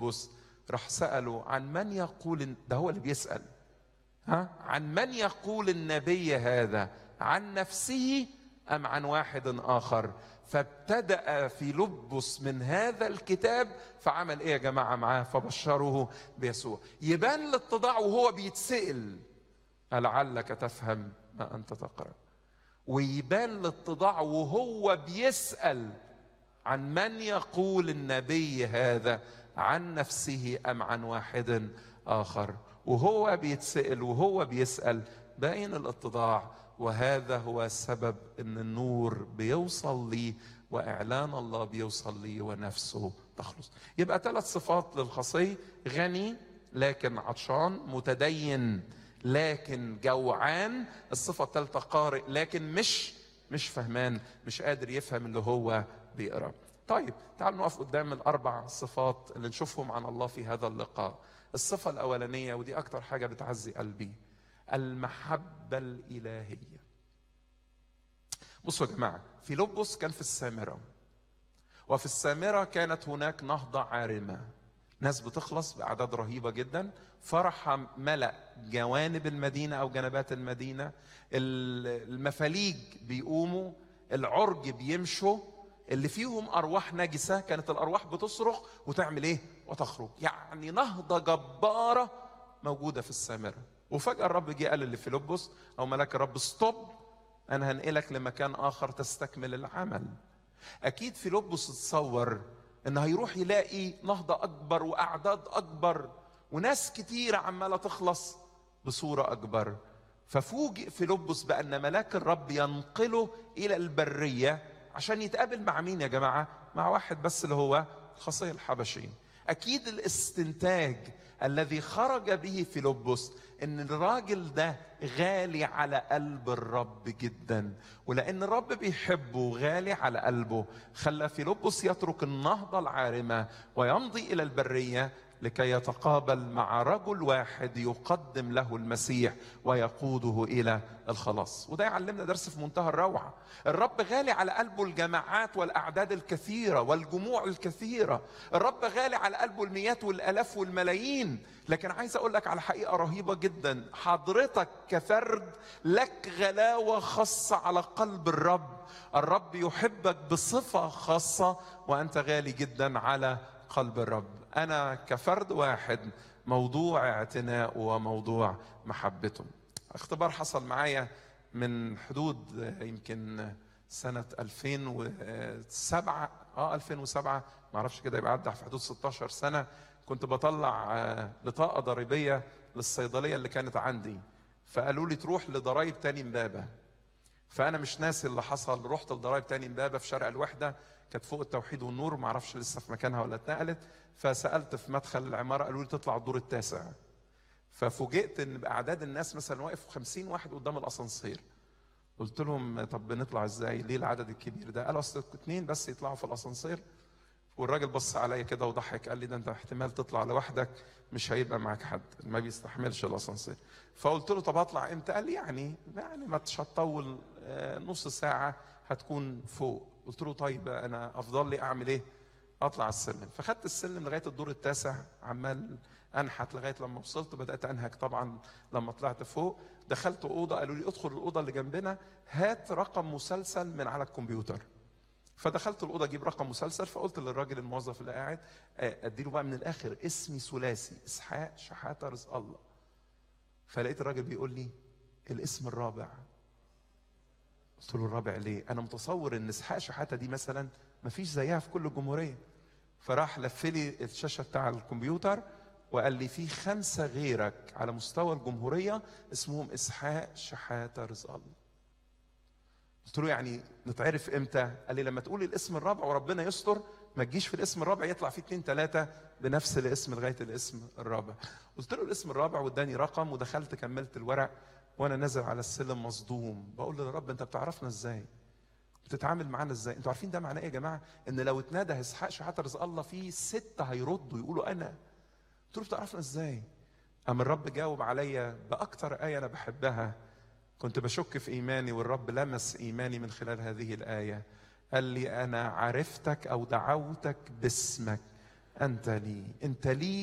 فيلبس راح سأله عن من يقول إن- ده هو اللي بيسأل ها عن من يقول النبي هذا عن نفسه أم عن واحد آخر فابتدأ فيلبس من هذا الكتاب فعمل إيه يا جماعة معاه فبشره بيسوع يبان الاتضاع وهو بيتسأل لعلك تفهم ما أنت تقرأ ويبان الاتضاع وهو بيسأل عن من يقول النبي هذا عن نفسه أم عن واحد آخر وهو بيتسأل وهو بيسأل باين الاتضاع وهذا هو السبب ان النور بيوصل لي واعلان الله بيوصل لي ونفسه تخلص يبقى ثلاث صفات للخصي غني لكن عطشان متدين لكن جوعان الصفة الثالثة قارئ لكن مش مش فهمان مش قادر يفهم اللي هو بيقرا طيب تعالوا نقف قدام الأربع صفات اللي نشوفهم عن الله في هذا اللقاء الصفة الأولانية ودي أكتر حاجة بتعزي قلبي المحبة الإلهية بصوا يا جماعة فيلبس كان في السامرة وفي السامرة كانت هناك نهضة عارمة ناس بتخلص بأعداد رهيبة جدا فرح ملأ جوانب المدينة أو جنبات المدينة المفاليج بيقوموا العرج بيمشوا اللي فيهم أرواح نجسة كانت الأرواح بتصرخ وتعمل إيه وتخرج يعني نهضة جبارة موجودة في السامرة وفجأة الرب جه قال لفيلبس أو ملاك الرب ستوب أنا هنقلك لمكان آخر تستكمل العمل أكيد فيلبس اتصور إن هيروح يلاقي نهضة أكبر وأعداد أكبر وناس كتير عمالة تخلص بصورة أكبر ففوجئ فيلبس بأن ملاك الرب ينقله إلى البرية عشان يتقابل مع مين يا جماعة؟ مع واحد بس اللي هو الخصي الحبشي أكيد الاستنتاج الذي خرج به فيلبس ان الراجل ده غالي على قلب الرب جدا ولان الرب بيحبه وغالي على قلبه خلى فيلبس يترك النهضه العارمه ويمضي الى البريه لكي يتقابل مع رجل واحد يقدم له المسيح ويقوده الى الخلاص وده يعلمنا درس في منتهى الروعه الرب غالي على قلبه الجماعات والاعداد الكثيره والجموع الكثيره الرب غالي على قلبه المئات والالاف والملايين لكن عايز اقول لك على حقيقه رهيبه جدا حضرتك كفرد لك غلاوه خاصه على قلب الرب الرب يحبك بصفه خاصه وانت غالي جدا على قلب الرب انا كفرد واحد موضوع اعتناء وموضوع محبته اختبار حصل معايا من حدود يمكن سنة 2007 اه 2007 ما اعرفش كده يبقى عدى في حدود 16 سنة كنت بطلع بطاقة ضريبية للصيدلية اللي كانت عندي فقالوا لي تروح لضرايب تاني امبابة فأنا مش ناسي اللي حصل رحت لضرايب تاني امبابة في شارع الوحدة كانت فوق التوحيد والنور ما اعرفش لسه في مكانها ولا اتنقلت فسالت في مدخل العماره قالوا لي تطلع الدور التاسع ففوجئت ان باعداد الناس مثلا واقف 50 واحد قدام الاسانسير قلت لهم طب بنطلع ازاي ليه العدد الكبير ده قالوا اصل اتنين بس يطلعوا في الاسانسير والراجل بص عليا كده وضحك قال لي ده انت احتمال تطلع لوحدك مش هيبقى معاك حد ما بيستحملش الاسانسير فقلت له طب اطلع امتى قال لي يعني يعني ما هتطول نص ساعه هتكون فوق قلت له طيب انا افضل لي اعمل ايه اطلع السلم فخدت السلم لغايه الدور التاسع عمال انحت لغايه لما وصلت بدات انهك طبعا لما طلعت فوق دخلت اوضه قالوا لي ادخل الاوضه اللي جنبنا هات رقم مسلسل من على الكمبيوتر فدخلت الاوضه اجيب رقم مسلسل فقلت للراجل الموظف اللي قاعد اديله بقى من الاخر اسمي ثلاثي اسحاق شحاته رزق الله فلقيت الراجل بيقول لي الاسم الرابع قلت له الرابع ليه؟ أنا متصور إن إسحاق شحاتة دي مثلا ما فيش زيها في كل الجمهورية. فراح لف لي الشاشة بتاع الكمبيوتر وقال لي في خمسة غيرك على مستوى الجمهورية اسمهم إسحاق شحاتة رزق الله. قلت له يعني نتعرف امتى؟ قال لي لما تقول الاسم الرابع وربنا يستر ما تجيش في الاسم الرابع يطلع فيه اتنين تلاتة بنفس الاسم لغاية الاسم الرابع. قلت له الاسم الرابع واداني رقم ودخلت كملت الورق وانا نازل على السلم مصدوم بقول له يا رب انت بتعرفنا ازاي بتتعامل معانا ازاي انتوا عارفين ده معناه ايه يا جماعه ان لو اتنادى اسحاق شحاته رزق الله في ستة هيردوا يقولوا انا قلت له بتعرفنا ازاي قام الرب جاوب عليا باكتر ايه انا بحبها كنت بشك في ايماني والرب لمس ايماني من خلال هذه الايه قال لي انا عرفتك او دعوتك باسمك انت لي انت لي